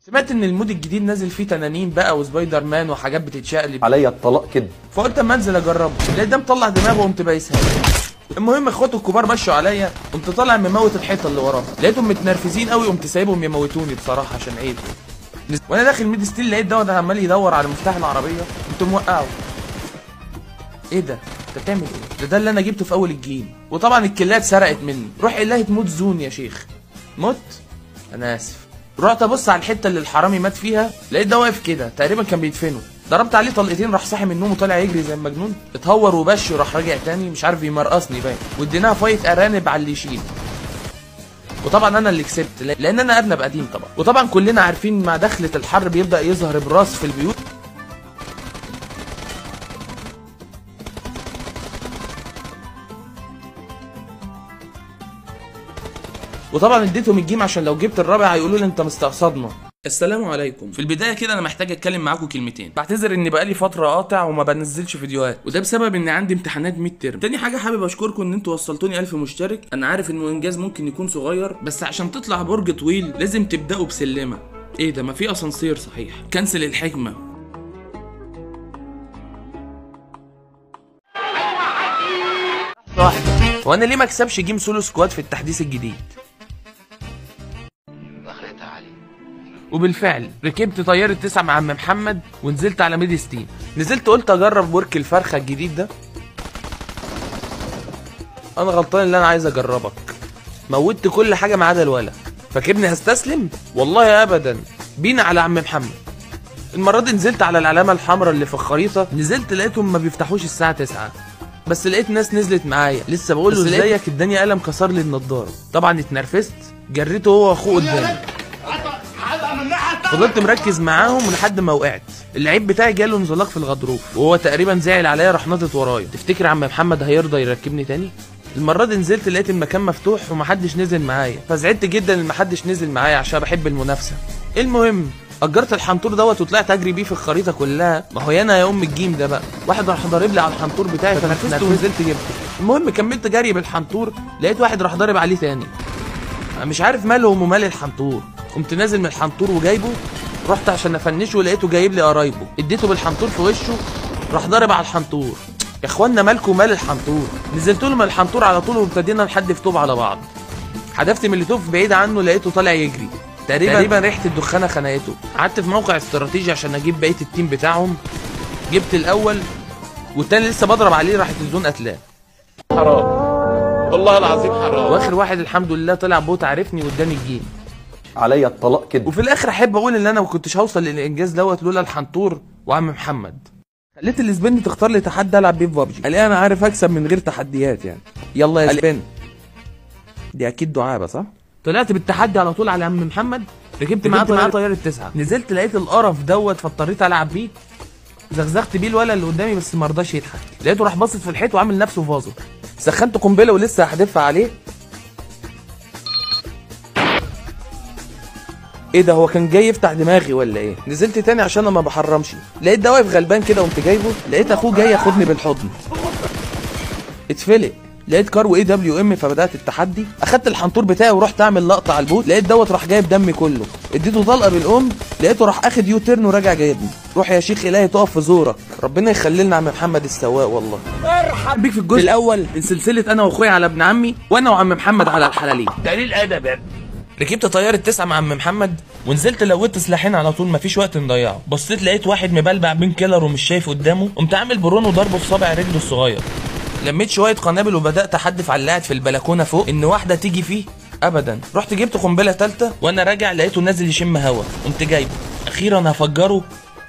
سمعت ان المود الجديد نازل فيه تنانين بقى وسبايدر مان وحاجات بتتشقلب عليا الطلاق كده فقلت اما انزل اجربه لقيت ده مطلع دماغه وقمت بايسها المهم اخواته الكبار مشوا عليا قمت طالع مموت الحيطه اللي وراها لقيتهم متنرفزين قوي قمت سايبهم يموتوني بصراحه عشان عيب وانا داخل ميد ستيل لقيت دوت عمال يدور على مفتاح العربيه قمت موقعه ايه ده انت بتعمل ايه ده ده اللي انا جبته في اول الجيم وطبعا الكلات سرقت مني روح الهي تموت زون يا شيخ مت انا اسف رحت ابص على الحته اللي الحرامي مات فيها لقيت ده واقف كده تقريبا كان بيدفنه ضربت عليه طلقتين راح صاحي من النوم وطالع يجري زي المجنون اتهور وبش وراح راجع تاني مش عارف يمرقصني باين واديناها فايت ارانب على اللي يشيل وطبعا انا اللي كسبت لان انا ارنب قديم طبعا وطبعا كلنا عارفين مع دخله الحر بيبدا يظهر الراس في البيوت وطبعا اديتهم الجيم عشان لو جبت الرابع هيقولوا لي انت مستقصدنا السلام عليكم في البدايه كده انا محتاج اتكلم معاكم كلمتين بعتذر اني بقالي فتره قاطع وما بنزلش فيديوهات وده بسبب ان عندي امتحانات ميد ترم تاني حاجه حابب اشكركم ان انتوا وصلتوني 1000 مشترك انا عارف انه انجاز ممكن يكون صغير بس عشان تطلع برج طويل لازم تبداوا بسلمه ايه ده ما في اسانسير صحيح كنسل الحكمه واحده وانا ليه ما اكسبش جيم سولو سكواد في التحديث الجديد اخرتها علي وبالفعل ركبت طيارة تسعة مع عم محمد ونزلت على ميدي ستين نزلت قلت اجرب ورك الفرخة الجديد ده انا غلطان اللي انا عايز اجربك موتت كل حاجة ما عدا الولا فاكرني هستسلم والله ابدا بينا على عم محمد المرة دي نزلت على العلامة الحمراء اللي في الخريطة نزلت لقيتهم ما بيفتحوش الساعة 9 بس لقيت ناس نزلت معايا لسه بقول له ازيك اداني قلم كسر لي النضارة طبعا اتنرفزت جريته هو واخوه قدامي فضلت مركز معاهم لحد ما وقعت اللعيب بتاعي جاله انزلاق في الغضروف وهو تقريبا زعل عليا راح نطت ورايا تفتكر عم محمد هيرضى يركبني تاني المره دي نزلت لقيت المكان مفتوح ومحدش نزل معايا فزعلت جدا ان محدش نزل معايا عشان بحب المنافسه المهم اجرت الحنطور دوت وطلعت اجري بيه في الخريطه كلها ما هو انا يا ام الجيم ده بقى واحد راح ضارب لي على الحنطور بتاعي فنفست ونزلت جبته المهم كملت جري بالحنطور لقيت واحد راح ضارب عليه تاني مش عارف مالهم ومال الحنطور قمت نازل من الحنطور وجايبه رحت عشان افنشه لقيته جايب لي قرايبه اديته بالحنطور في وشه راح ضارب على الحنطور يا اخوانا مالكم مال الحنطور نزلت له من الحنطور على طول وابتدينا نحدف طوب على بعض حدفت من اللي بعيد عنه لقيته طالع يجري تقريبا تقريبا ريحه الدخانه خنقته قعدت في موقع استراتيجي عشان اجيب بقيه التيم بتاعهم جبت الاول والتاني لسه بضرب عليه راحت الزون قتلاه حرام والله العظيم حرام واخر واحد الحمد لله طلع بوت عرفني واداني الجيم عليا الطلاق كده وفي الاخر احب اقول ان انا ما كنتش هوصل للانجاز دوت لولا الحنطور وعم محمد خليت الاسبان تختار لي تحدي العب بيه في بابجي قال لي انا عارف اكسب من غير تحديات يعني يلا يا اسبان دي اكيد دعابه صح طلعت بالتحدي على طول على عم محمد ركبت معاه معاه طياره تسعه نزلت لقيت القرف دوت فاضطريت العب بيه زغزغت بيه الولد اللي قدامي بس ما رضاش يضحك لقيته راح باصص في الحيط وعامل نفسه فازو سخنت قنبله ولسه هحدفها عليه ايه ده هو كان جاي يفتح دماغي ولا ايه نزلت تاني عشان انا ما بحرمش لقيت ده واقف غلبان كده قمت جايبه لقيت اخوه جاي ياخدني بالحضن اتفلق لقيت كارو اي دبليو ام فبدات التحدي اخدت الحنطور بتاعي ورحت اعمل لقطه على البوت لقيت دوت راح جايب دمي كله اديته طلقه بالام لقيته راح اخد يو تيرن وراجع جايبني روح يا شيخ الهي تقف في زورك ربنا يخلي لنا عم محمد السواق والله ارحب بيك في الجزء الاول من سلسله انا واخويا على ابن عمي وانا وعم محمد على الحلالين دليل ادب يا ابني ركبت طيارة تسعة مع عم محمد ونزلت لوت سلاحين على طول مفيش وقت نضيعه بصيت لقيت واحد مبلبع بين كيلر ومش شايف قدامه قمت عامل برون وضربه في صابع رجله الصغير لميت شويه قنابل وبدات احدف على اللي قاعد في البلكونه فوق ان واحده تيجي فيه ابدا رحت جبت قنبله ثالثه وانا راجع لقيته نازل يشم هوا قمت جايبه اخيرا هفجره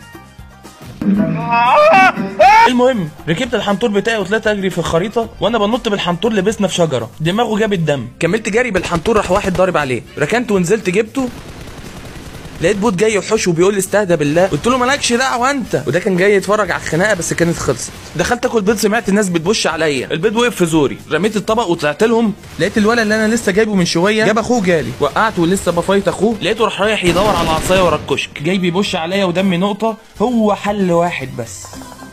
المهم ركبت الحنطور بتاعي وطلعت اجري في الخريطه وانا بنط بالحنطور لبسنا في شجره دماغه جاب الدم كملت جري بالحنطور راح واحد ضارب عليه ركنت ونزلت جبته لقيت بوت جاي يحوش وبيقول لي استهدى بالله قلت له مالكش دعوه انت وده كان جاي يتفرج على الخناقه بس كانت خلصت دخلت اكل بيض سمعت الناس بتبش عليا البيض وقف في زوري رميت الطبق وطلعت لهم لقيت الولد اللي انا لسه جايبه من شويه جاب اخوه جالي وقعته ولسه بفايت اخوه لقيته راح رايح يدور على عصايه ورا الكشك جاي بيبش عليا ودمي نقطه هو حل واحد بس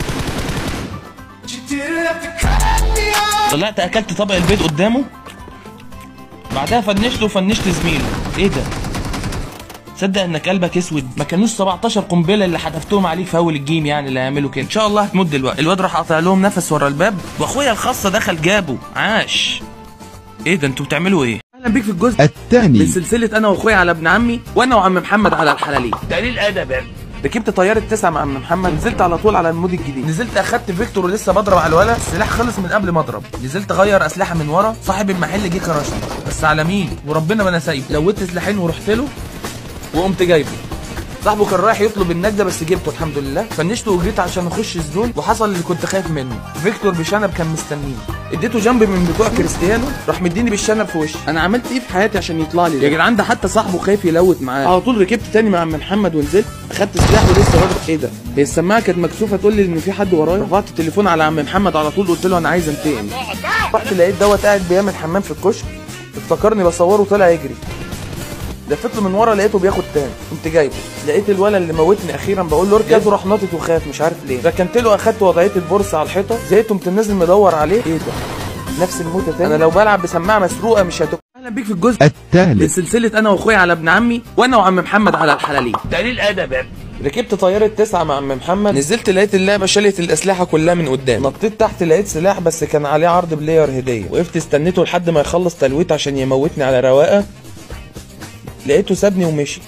طلعت اكلت طبق البيض قدامه بعدها فنشته وفنشت زميله ايه ده تصدق انك قلبك اسود ما كانوش 17 قنبله اللي حدفتهم عليك في اول الجيم يعني اللي هيعملوا كده ان شاء الله هتموت دلوقتي الواد راح قاطع لهم نفس ورا الباب واخويا الخاصه دخل جابه عاش ايه ده انتوا بتعملوا ايه اهلا بيك في الجزء من الثاني سلسله انا واخويا على ابن عمي وانا وعم محمد على الحلالين دليل ادب يا ابني. ركبت طياره تسعة مع عم محمد نزلت على طول على المود الجديد نزلت اخدت فيكتور ولسه بضرب على الولا السلاح خلص من قبل ما اضرب نزلت اغير اسلحه من ورا صاحب المحل جه كرشني بس على مين وربنا ما انا سايبه لوت سلاحين ورحت له وقمت جايبه صاحبه كان رايح يطلب النجده بس جبته الحمد لله فنشته وجريت عشان اخش الزون وحصل اللي كنت خايف منه فيكتور بشنب كان مستنيني اديته جنب من بتوع كريستيانو راح مديني بالشنب في وشي انا عملت ايه في حياتي عشان يطلع لي يا جدعان ده حتى صاحبه خايف يلوت معاه على طول ركبت تاني مع عم محمد ونزلت اخدت سلاح ولسه بضرب ايه ده هي السماعه كانت مكسوفه تقول لي ان في حد ورايا رفعت التليفون على عم محمد على طول قلت له انا عايز انتقم رحت لقيت دوت قاعد بيعمل حمام في الكشك افتكرني بصوره طلع يجري لفت له من ورا لقيته بياخد تاني قمت جايبه لقيت الولد اللي موتني اخيرا بقول له اركز وراح ناطط وخاف مش عارف ليه ركنت له اخدت وضعيه البورصه على الحيطه زهقت قمت نازل مدور عليه ايه ده نفس الموتة تاني انا لو بلعب بسماعه مسروقه مش هتبقى اهلا بيك في الجزء من الثالث سلسله انا واخويا على ابن عمي وانا وعم محمد على الحلالين دليل ادب يا ابني. ركبت طيارة تسعة مع عم محمد نزلت لقيت اللعبة شالت الأسلحة كلها من قدام نطيت تحت لقيت سلاح بس كان عليه عرض بلاير هدية وقفت استنيته لحد ما يخلص تلويت عشان يموتني على رواقة لقيته سابني ومشي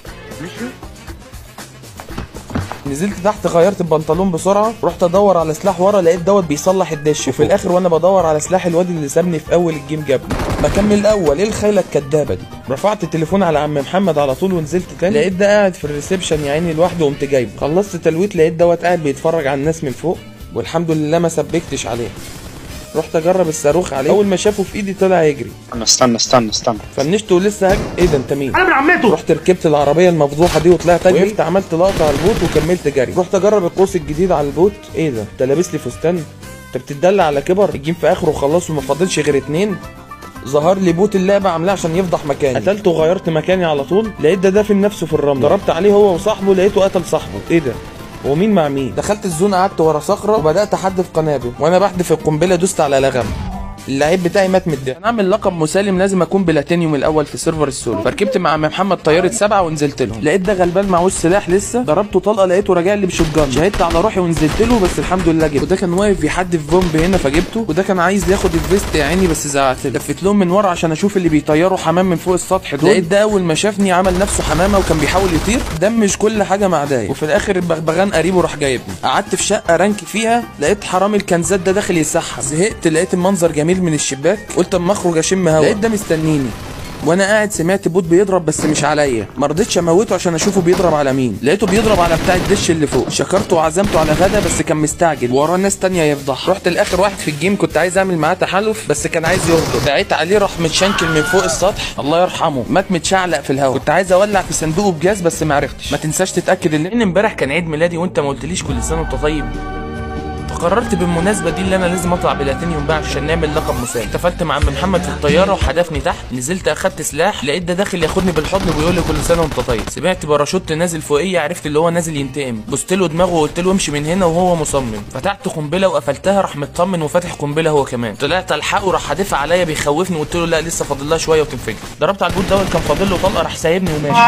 نزلت تحت غيرت البنطلون بسرعه رحت ادور على سلاح ورا لقيت دوت بيصلح الدش وفي الاخر وانا بدور على سلاح الواد اللي سابني في اول الجيم جابني بكمل الاول ايه الخيله الكدابه دي رفعت التليفون على عم محمد على طول ونزلت تاني لقيت ده قاعد في الريسبشن يا عيني لوحده وقمت جايبه خلصت تلويت لقيت دوت قاعد بيتفرج على الناس من فوق والحمد لله ما سبكتش عليه رحت اجرب الصاروخ عليه اول ما شافه في ايدي طلع يجري استنى استنى استنى استنى فنشت ولسه هج... ايه ده انت مين؟ انا ابن عمته رحت ركبت العربيه المفضوحه دي وطلعت اجري وقفت عملت لقطه على البوت وكملت جري رحت اجرب القوس الجديد على البوت ايه ده؟ انت لابس لي فستان؟ انت بتتدلع على كبر الجيم في اخره وخلص وما فاضلش غير اتنين ظهر لي بوت اللعبه عاملاه عشان يفضح مكاني قتلته وغيرت مكاني على طول لقيت ده دافن نفسه في الرمل ضربت عليه هو وصاحبه لقيته قتل صاحبه ايه ده هو مين مع مين دخلت الزون قعدت ورا صخره وبدات احدف قنابل وانا بحدف القنبله دوست على لغم اللعيب بتاعي مات من الضحك. عشان اعمل لقب مسالم لازم اكون بلاتينيوم الاول في سيرفر السولو فركبت مع عم محمد طياره سبعه ونزلت لهم لقيت ده غلبان معهوش سلاح لسه ضربته طلقه لقيته راجع لي بشوتجان شهدت على روحي ونزلت له بس الحمد لله جبته وده كان واقف بيحدف بومب هنا فجبته وده كان عايز ياخد الفيست يا عيني بس زعقت له لفيت لهم من ورا عشان اشوف اللي بيطيروا حمام من فوق السطح دول لقيت ده اول ما شافني عمل نفسه حمامه وكان بيحاول يطير دمج كل حاجه مع داي وفي الاخر البغبغان قريبه راح جايبني قعدت في شقه رانك فيها لقيت حرامي الكنزات ده داخل يسحب زهقت لقيت المنظر جميل من الشباك قلت اما اخرج اشم هوا لقيت ده مستنيني وانا قاعد سمعت بوت بيضرب بس مش عليا ما رضيتش اموته عشان اشوفه بيضرب على مين لقيته بيضرب على بتاع الدش اللي فوق شكرته وعزمته على غدا بس كان مستعجل وراه ناس تانية يفضح رحت لاخر واحد في الجيم كنت عايز اعمل معاه تحالف بس كان عايز يهرب دعيت عليه راح متشنكل من فوق السطح الله يرحمه مات متشعلق في الهواء كنت عايز اولع في صندوقه بجاز بس ما عرفتش ما تنساش تتاكد ان ان امبارح كان عيد ميلادي وانت ما قلتليش كل سنه وانت طيب فقررت بالمناسبه دي اللي انا لازم اطلع بلاتينيوم بقى عشان نعمل لقب مساعد احتفلت مع عم محمد في الطياره وحدفني تحت نزلت اخدت سلاح لقيت ده داخل ياخدني بالحضن وبيقول لي كل سنه وانت طيب سمعت باراشوت نازل فوقيه عرفت اللي هو نازل ينتقم بصت له دماغه وقلت له امشي من هنا وهو مصمم فتحت قنبله وقفلتها راح مطمن وفاتح قنبله هو كمان طلعت الحقه راح حادفها عليا بيخوفني وقلت له لا لسه فاضل لها شويه وتنفجر ضربت على البوت دوت كان فاضل له طلقه راح سايبني وماشي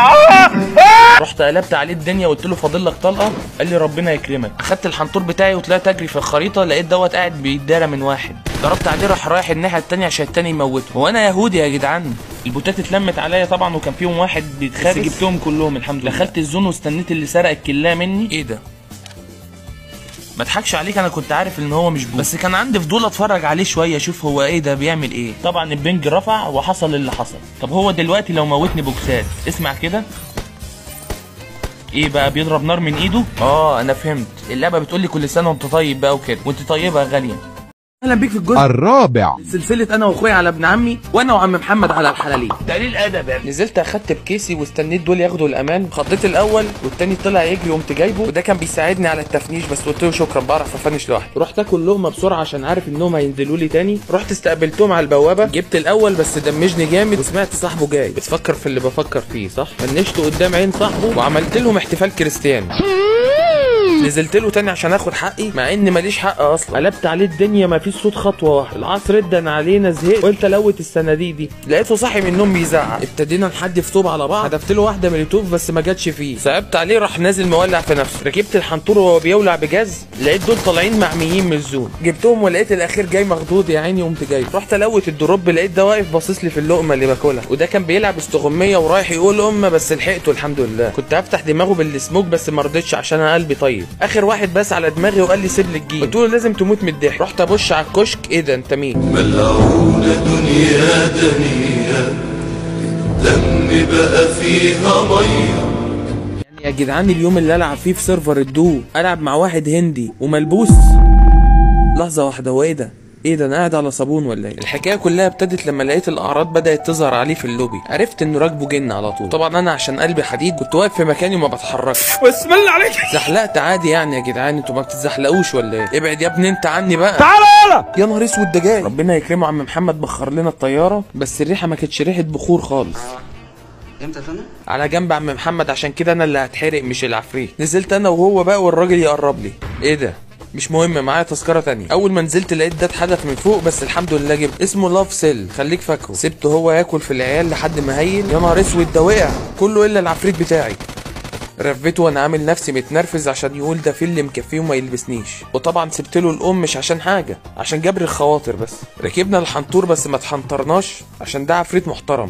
رحت قلبت عليه الدنيا وقلت له فاضل لك طلقه قال لي ربنا يكرمك اخدت الحنطور بتاعي وطلعت اجري في الخريطه لقيت دوت قاعد بيتدارى من واحد ضربت عليه راح رايح الناحيه التانية عشان التاني يموته هو انا يهودي يا جدعان البوتات اتلمت عليا طبعا وكان فيهم واحد بيتخابس بس جبتهم كلهم الحمد لله دخلت الزون واستنيت اللي سرق الكلاه مني ايه ده ما اضحكش عليك انا كنت عارف ان هو مش بوت بس كان عندي فضول اتفرج عليه شويه اشوف هو ايه ده بيعمل ايه طبعا البنج رفع وحصل اللي حصل طب هو دلوقتي لو موتني بوكسات اسمع كده ايه بقى بيضرب نار من ايده اه انا فهمت اللعبه بتقول لي كل سنه وانت طيب بقى وكده وانت طيبه يا غاليه اهلا بيك في الجزء الرابع سلسلة أنا وأخويا على ابن عمي وأنا وعم محمد على الحلالين دليل أدب يا ابني. نزلت أخدت بكيسي واستنيت دول ياخدوا الأمان خضيت الأول والتاني طلع يجري وقمت جايبه وده كان بيساعدني على التفنيش بس قلت له شكرا بعرف أفنش لوحدي رحت آكل لقمة بسرعة عشان عارف إنهم هينزلوا لي تاني رحت استقبلتهم على البوابة جبت الأول بس دمجني جامد وسمعت صاحبه جاي بتفكر في اللي بفكر فيه صح فنشته قدام عين صاحبه وعملت لهم احتفال كريستيانو نزلت له تاني عشان اخد حقي مع ان ماليش حق اصلا قلبت عليه الدنيا ما فيش صوت خطوه واحده العصر ادن علينا زهقت قلت الوت الصناديق دي لقيته صاحي من النوم بيزعق ابتدينا نحدف طوب على بعض هدفت له واحده مليتوف بس ما جاتش فيه صعبت عليه راح نازل مولع في نفسه ركبت الحنطور وهو بيولع بجاز لقيت دول طالعين معميين من الزون جبتهم ولقيت الاخير جاي مخضوض يا عيني قمت جاي رحت الوت الدروب لقيت ده واقف باصص لي في اللقمه اللي باكلها وده كان بيلعب استغميه ورايح يقول امه بس لحقته الحمد لله كنت هفتح دماغه بالسموك بس ما رضيتش عشان انا قلبي طيب اخر واحد بس على دماغي وقال لي سيب لي الجيم قلت له لازم تموت من الضحك رحت ابش على الكشك ايه ده انت مين ملعونة دنيا دنيا الدم بقى فيها ميه يعني يا جدعان اليوم اللي العب فيه في سيرفر الدو العب مع واحد هندي وملبوس لحظه واحده هو ايه ده ايه ده انا قاعد على صابون ولا ايه الحكايه كلها ابتدت لما لقيت الاعراض بدات تظهر عليه في اللوبي عرفت انه راكبه جن على طول طبعا انا عشان قلبي حديد كنت واقف في مكاني وما بتحركش بسم الله عليك زحلقت عادي يعني يا جدعان انتوا ما بتتزحلقوش ولا ايه ابعد يا ابني انت عني بقى تعالى يلا يا نهار اسود ده جاي ربنا يكرمه عم محمد بخر لنا الطياره بس الريحه ما كانتش ريحه بخور خالص امتى يا فندم؟ على جنب عم محمد عشان كده انا اللي هتحرق مش العفريت نزلت انا وهو بقى والراجل يقرب لي ايه ده مش مهم معايا تذكرة تانية أول ما نزلت لقيت ده اتحدف من فوق بس الحمد لله جبت اسمه لاف سيل خليك فاكره سبته هو ياكل في العيال لحد ما هيل يا نهار اسود ده وقع كله إلا العفريت بتاعي رفيته وانا عامل نفسي متنرفز عشان يقول ده في اللي مكفيه وما يلبسنيش وطبعا سبت له الام مش عشان حاجه عشان جبر الخواطر بس ركبنا الحنطور بس ما اتحنطرناش عشان ده عفريت محترم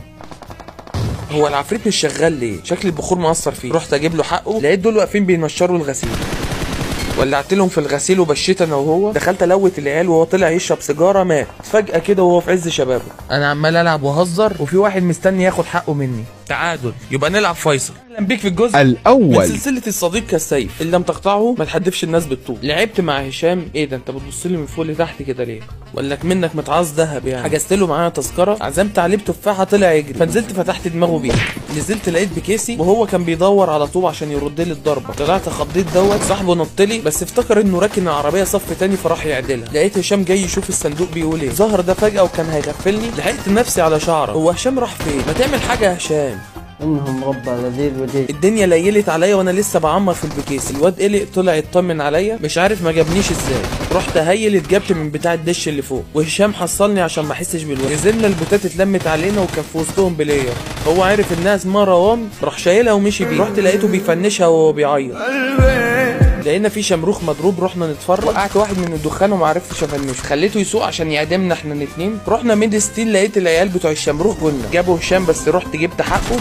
هو العفريت مش شغال ليه شكل البخور مأثر فيه رحت اجيب له حقه لقيت دول واقفين بينشروا الغسيل ولعت لهم في الغسيل وبشيت انا وهو دخلت الوت العيال وهو طلع يشرب سيجاره مات فجاه كده وهو في عز شبابه انا عمال العب واهزر وفي واحد مستني ياخد حقه مني تعادل يبقى نلعب فيصل اهلا بيك في الجزء من الأول سلسله الصديق كالسيف اللي لم تقطعه ما تحدفش الناس بالطول لعبت مع هشام ايه ده انت بتبص لي من فوق لتحت كده ليه ولا منك متعاص ذهب يعني حجزت له معايا تذكره عزمت عليه بتفاحه طلع يجري فنزلت فتحت دماغه بيها نزلت لقيت بكيسي وهو كان بيدور على طوب عشان يرد لي الضربه طلعت خضيت دوت صاحبه نط لي بس افتكر انه راكن العربيه صف تاني فراح يعدلها لقيت هشام جاي يشوف الصندوق بيقول ايه ظهر ده فجاه وكان هيغفلني لحقت نفسي على شعره هو هشام راح فين ما تعمل حاجه يا هشام انه مربى لذيذ وديد الدنيا ليلت عليا وانا لسه بعمر في البكيس الواد قلق طلع يطمن عليا مش عارف ما جابنيش ازاي رحت هيل اتجبت من بتاع الدش اللي فوق وهشام حصلني عشان ما احسش بالوقت نزلنا البوتات اتلمت علينا وكان في وسطهم بلاير هو عارف انها اسمها روان راح شايلها ومشي بيها رحت لقيته بيفنشها وهو بيعيط لقينا في شمروخ مضروب رحنا نتفرج وقعت واحد من الدخان وما عرفتش افنشه خليته يسوق عشان يعدمنا احنا الاتنين رحنا ميد ستيل لقيت العيال بتوع الشمروخ قلنا جابوا هشام بس رحت جبت حقه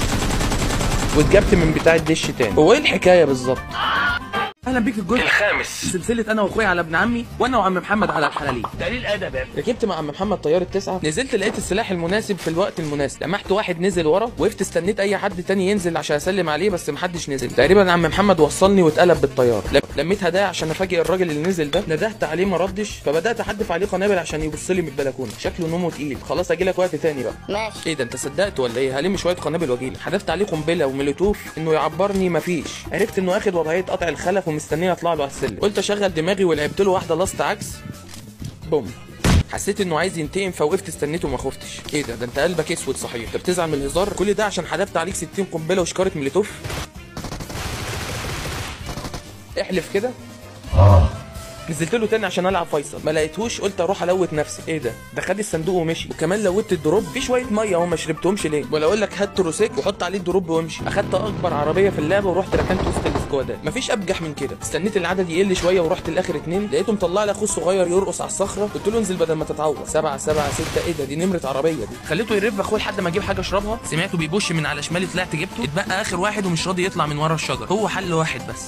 واتجبت من بتاع الدش تاني هو ايه الحكايه بالظبط اهلا بيك في الجزء الخامس سلسله انا واخويا على ابن عمي وانا وعم محمد على الحلالين دليل ادب يا ركبت مع عم محمد طياره تسعة نزلت لقيت السلاح المناسب في الوقت المناسب لمحت واحد نزل ورا وقفت استنيت اي حد تاني ينزل عشان اسلم عليه بس محدش نزل تقريبا عم محمد وصلني واتقلب بالطياره لم- لميت هدايا عشان افاجئ الراجل اللي نزل ده ندهت عليه ما ردش فبدات احدف عليه قنابل عشان يبص لي من البلكونه شكله نومه تقيل خلاص اجي لك وقت تاني بقى ماشي ايه ده انت صدقت ولا ايه هلم شويه قنابل واجيلك حدفت عليه قنبله وملوتوف انه يعبرني مفيش عرفت انه اخد وضعيه قطع الخلف ومستنيه اطلع له على السلم قلت اشغل دماغي ولعبت له واحده لاست عكس بوم حسيت انه عايز ينتقم فوقفت استنيته وما خفتش ايه ده ده انت قلبك اسود صحيح انت بتزعل من الهزار كل ده عشان حدفت عليك 60 قنبله وشكاره مليتوف احلف كده نزلت له تاني عشان العب فيصل ما لقيتهوش قلت اروح الوت نفسي ايه ده ده خد الصندوق ومشي وكمان لوت الدروب في شويه ميه اهو ما شربتهمش ليه ولا اقول لك هات تروسيك وحط عليه الدروب وامشي اخدت اكبر عربيه في اللعبه ورحت ركنت وسط السكوادات مفيش ابجح من كده استنيت العدد يقل شويه ورحت لاخر اتنين لقيته مطلع لي اخوه الصغير يرقص على الصخره قلت له انزل بدل ما تتعور سبعة سبعة ستة ايه ده دي نمره عربيه دي خليته يرف اخوه لحد ما اجيب حاجه اشربها سمعته بيبش من على شمالي طلعت جبته اتبقى اخر واحد ومش راضي يطلع من ورا الشجر هو حل واحد بس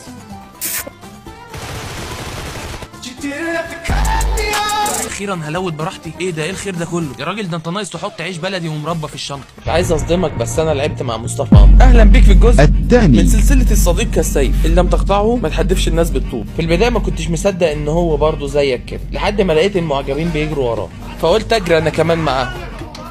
اخيرا هلوت براحتي ايه ده ايه الخير ده كله يا راجل ده انت ناقص تحط عيش بلدي ومربى في الشنطه مش عايز اصدمك بس انا لعبت مع مصطفى عمرو اهلا بيك في الجزء من الثاني سلسله الصديق كالسيف اللي لم تقطعه ما تحدفش الناس بالطوب في البدايه ما كنتش مصدق ان هو برضه زيك كده لحد ما لقيت المعجبين بيجروا وراه فقلت اجري انا كمان معاه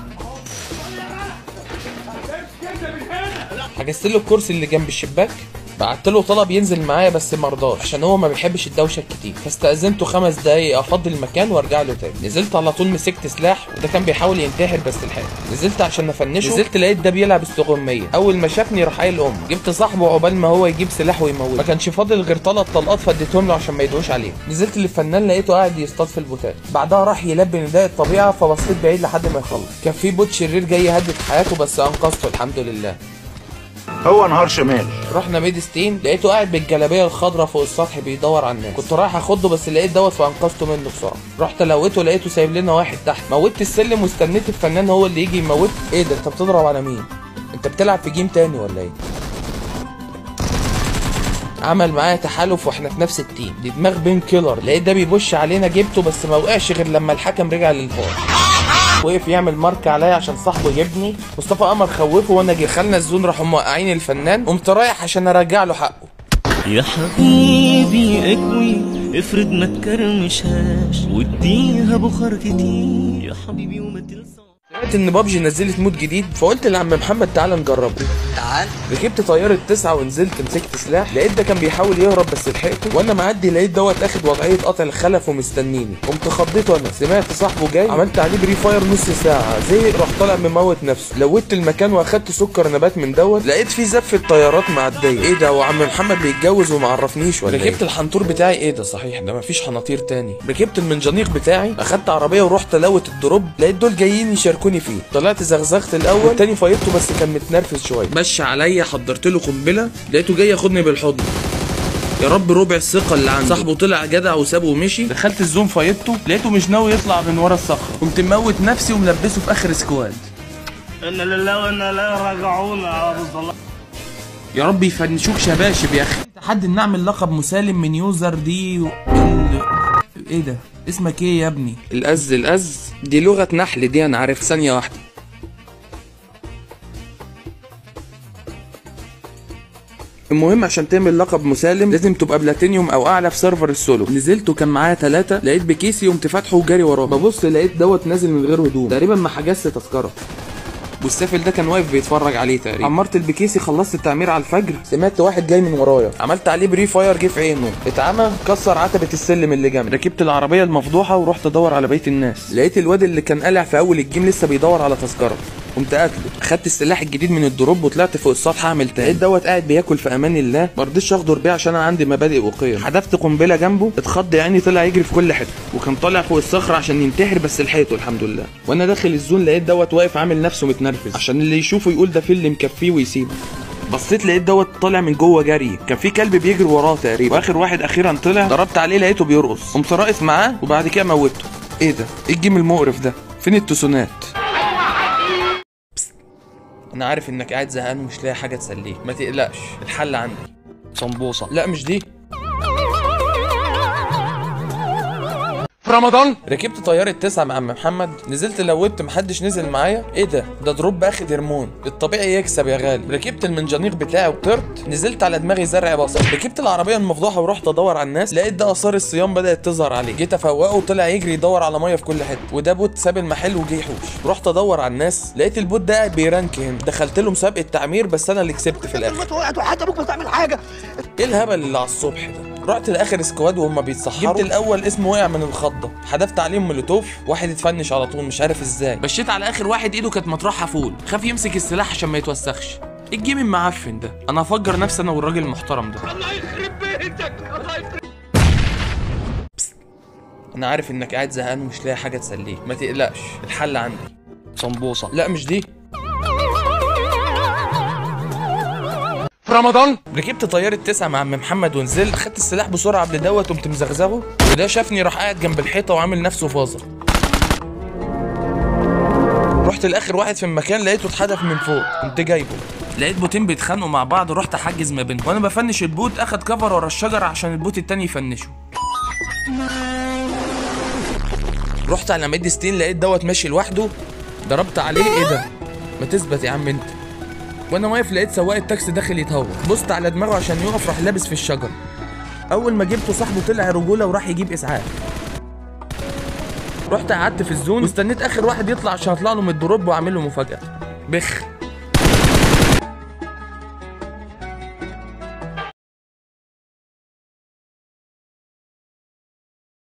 حجزت له الكرسي اللي جنب الشباك بعت له طلب ينزل معايا بس مرضاش عشان هو ما بيحبش الدوشه الكتير فاستاذنته خمس دقايق افضي المكان وارجع له تاني نزلت على طول مسكت سلاح وده كان بيحاول ينتحر بس الحقيقه نزلت عشان افنشه نزلت لقيت ده بيلعب استغمية اول ما شافني راح قايل ام جبت صاحبه عقبال ما هو يجيب سلاح ويموت ما كانش فاضل غير ثلاث طلقات فديتهم له عشان ما يدوش عليه نزلت للفنان لقيته قاعد يصطاد في البوتات بعدها راح يلبي نداء الطبيعه فبصيت بعيد لحد ما يخلص كان في بوت شرير جاي يهدد حياته بس انقذته الحمد لله هو نهار شمال رحنا ميدستين لقيته قاعد بالجلابيه الخضراء فوق السطح بيدور على الناس كنت رايح اخده بس لقيت دوت فانقذته منه بسرعه رحت لقيته لقيته سايب لنا واحد تحت موتت السلم واستنيت الفنان هو اللي يجي يموت ايه ده انت بتضرب على مين انت بتلعب في جيم تاني ولا ايه عمل معايا تحالف واحنا في نفس التيم دي دماغ بين كيلر لقيت ده بيبش علينا جبته بس ما وقعش غير لما الحكم رجع للفار وقف يعمل مارك عليا عشان صاحبه يجيبني مصطفى قمر خوفه وانا جي دخلنا الزون راحوا موقعين الفنان قمت رايح عشان ارجع له حقه يا حبيبي اكوي افرض ما تكرمشهاش واديها بخار كتير يا حبيبي وما تلصق سمعت ان بابجي نزلت مود جديد فقلت لعم محمد تعالى نجربه تعال ركبت طيارة تسعة ونزلت مسكت سلاح لقيت ده كان بيحاول يهرب بس لحقته وانا معدي لقيت دوت اخد وضعية قطع الخلف ومستنيني قمت خضيته انا سمعت صاحبه جاي عملت عليه بري فاير نص ساعة زهق راح طالع مموت نفسه لوت المكان واخدت سكر نبات من دوت لقيت فيه زفة طيارات معدية ايه ده وعم محمد بيتجوز ومعرفنيش ولا ركبت الحنطور بتاعي ايه ده صحيح ده مفيش حناطير تاني ركبت المنجنيق بتاعي اخدت عربية ورحت لوت الدروب لقيت دول جايين يشاركوني فيه طلعت زغزغت الاول التاني فايته بس كان متنرفز شويه مشى عليا حضرت له قنبله لقيته جاي ياخدني بالحضن يا رب ربع الثقه اللي عنده صاحبه طلع جدع وسابه ومشي دخلت الزوم فايته لقيته مش ناوي يطلع من ورا الصخره قمت مموت نفسي وملبسه في اخر سكواد انا لله وانا لا راجعون يا ابو الله يا رب يفنشوك شباشب يا اخي حد نعمل لقب مسالم من يوزر دي و... ال... ايه ده اسمك ايه يا ابني الأز الأز دي لغة نحل دي انا عارف ثانية واحدة المهم عشان تعمل لقب مسالم لازم تبقى بلاتينيوم او اعلى في سيرفر السولو نزلت وكان معايا ثلاثة لقيت بكيسي قمت فاتحه وجاري وراه ببص لقيت دوت نازل من غير هدوم تقريبا ما حجزت تذكرة والسافل ده كان واقف بيتفرج عليه تقريبا عمرت البكيسي خلصت التعمير على الفجر سمعت واحد جاي من ورايا عملت عليه بري فاير جه في عينه اتعمى كسر عتبه السلم اللي جنبي ركبت العربيه المفضوحه ورحت ادور على بقيه الناس لقيت الواد اللي كان قالع في اول الجيم لسه بيدور على تذكره قمت قاتله اخدت السلاح الجديد من الدروب وطلعت فوق السطح اعمل تاني لقيت دوت قاعد بياكل في امان الله ما رضيتش اغدر بيه عشان انا عندي مبادئ وقيم حدفت قنبله جنبه اتخض يعني طلع يجري في كل حته وكان طالع فوق الصخره عشان ينتحر بس لحقته الحمد لله وانا داخل الزون لقيت دوت واقف عامل نفسه متنرفز عشان اللي يشوفه يقول ده في اللي مكفيه ويسيبه بصيت لقيت دوت طالع من جوه جري كان في كلب بيجري وراه تقريبا واخر واحد اخيرا طلع ضربت عليه لقيته بيرقص قمت راقص معاه وبعد كده موته ايه ده ايه الجيم المقرف ده فين التسونات بس. انا عارف انك قاعد زهقان ومش لاقي حاجه تسليك ما تقلقش الحل عندي صنبوصه لا مش دي في رمضان ركبت طيارة تسعة مع عم محمد نزلت لوت محدش نزل معايا ايه ده ده دروب اخد هرمون الطبيعي يكسب يا غالي ركبت المنجنيق بتاعي وطرت نزلت على دماغي زرع بصل ركبت العربية المفضوحة ورحت ادور على الناس لقيت ده اثار الصيام بدأت تظهر عليه جيت افوقه وطلع يجري يدور على مية في كل حتة وده بوت ساب المحل وجه يحوش رحت ادور على الناس لقيت البوت ده قاعد بيرانك هنا دخلت له مسابقة تعمير بس انا اللي كسبت في الاخر وحتى ابوك ما تعمل حاجه ايه الهبل اللي على الصبح ده رحت لاخر سكواد وهم بيتصحروا جبت الاول اسمه وقع من الخضه حدفت عليهم مولوتوف واحد اتفنش على طول مش عارف ازاي بشيت على اخر واحد ايده كانت مطرحه فول خاف يمسك السلاح عشان ما يتوسخش ايه الجيم المعفن ده انا افجر نفسي انا والراجل المحترم ده الله يخرب بيتك الله يخرب انا عارف انك قاعد زهقان ومش لاقي حاجه تسليك ما تقلقش الحل عندي صنبوصه لا مش دي في رمضان ركبت طيارة تسعة مع عم محمد ونزلت خدت السلاح بسرعة قبل دوت قمت مزغزغه وده شافني راح قاعد جنب الحيطة وعامل نفسه فازر رحت لاخر واحد في المكان لقيته اتحدف من فوق قمت جايبه لقيت بوتين بيتخانقوا مع بعض رحت احجز ما بينهم وانا بفنش البوت اخد كفر ورا الشجره عشان البوت التاني يفنشه رحت على ميد ستين لقيت دوت ماشي لوحده ضربت عليه ايه ده ما تثبت يا عم انت وانا واقف لقيت سواق التاكسي داخل يتهور بصت على دماغه عشان يقف راح لابس في الشجر اول ما جبته صاحبه طلع رجوله وراح يجيب اسعاف رحت قعدت في الزون واستنيت اخر واحد يطلع عشان اطلع له من الدروب واعمل له مفاجاه بخ